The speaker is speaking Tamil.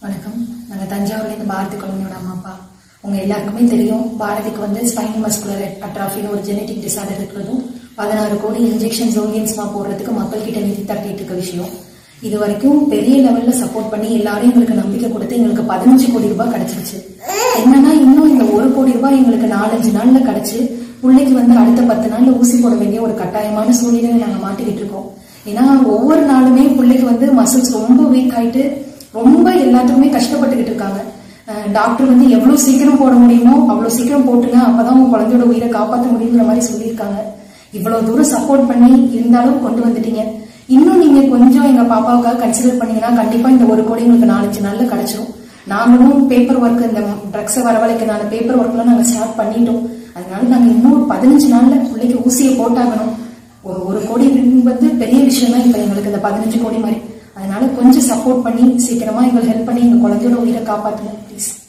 வணக்கம் நாங்கள் தஞ்சாவூர்லேருந்து பாரதி குழந்தையோட அம்மா அப்பா உங்க எல்லாருக்குமே தெரியும் பாரதிக்கு வந்து ஸ்பைனி மஸ்குலர் அட்ராஃபின்னு ஒரு ஜெனட்டிக் டிசார்டர் இருக்கிறதும் பதினாறு கோடி இன்ஜெக்ஷன் ஜோலியன்ஸ்மா போடுறதுக்கு மக்கள் கிட்ட நிதி தட்டிட்டு இருக்க விஷயம் இது வரைக்கும் பெரிய லெவல்ல சப்போர்ட் பண்ணி எல்லாரும் எங்களுக்கு நம்பிக்கை கொடுத்து எங்களுக்கு பதினஞ்சு கோடி ரூபாய் கிடைச்சிருச்சு என்னன்னா இன்னும் இந்த ஒரு கோடி ரூபாய் எங்களுக்கு நாலஞ்சு நாள்ல கிடைச்சு பிள்ளைக்கு வந்து அடுத்த பத்து நாள்ல ஊசி போட வேண்டிய ஒரு கட்டாயமான சூழ்நிலை நாங்க மாட்டிக்கிட்டு இருக்கோம் ஏன்னா ஒவ்வொரு நாளுமே பிள்ளைக்கு வந்து மசில்ஸ் ரொம்ப வீக் ஆயிட்டு ரொம்ப எல்லாத்துக்குமே கஷ்டப்பட்டுக்கிட்டு இருக்காங்க அஹ் டாக்டர் வந்து எவ்வளவு சீக்கிரம் போட முடியுமோ அவ்வளவு சீக்கிரம் போட்டுங்க அப்பதான் உங்க குழந்தையோட உயிரை காப்பாற்ற முடியுங்கிற மாதிரி சொல்லியிருக்காங்க இவ்வளவு தூரம் சப்போர்ட் பண்ணி இருந்தாலும் கொண்டு வந்துட்டீங்க இன்னும் நீங்க கொஞ்சம் எங்க பாப்பாவுக்காக கன்சிடர் பண்ணீங்கன்னா கண்டிப்பா இந்த ஒரு கோடி உங்களுக்கு நாலஞ்சு நாள்ல கிடைச்சிரும் நாங்களும் பேப்பர் ஒர்க் இந்த ட்ரக்ஸை வரவழைக்கிறனால பேப்பர் ஒர்க்லாம் நாங்க ஸ்டார்ட் பண்ணிட்டோம் அதனால நாங்க இன்னும் ஒரு பதினஞ்சு நாள்ல பிள்ளைக்கு ஊசியை போட்டாகணும் ஒரு ஒரு கோடி வந்து பெரிய விஷயம் தான் இப்ப எங்களுக்கு இந்த பதினஞ்சு கோடி மாதிரி அதனால கொஞ்சம் சப்போர்ட் பண்ணி சீக்கிரமா எங்களுக்கு ஹெல்ப் பண்ணி எங்க குழந்தையோட உயிரை காப்பாத்துங்க ப்ளீஸ்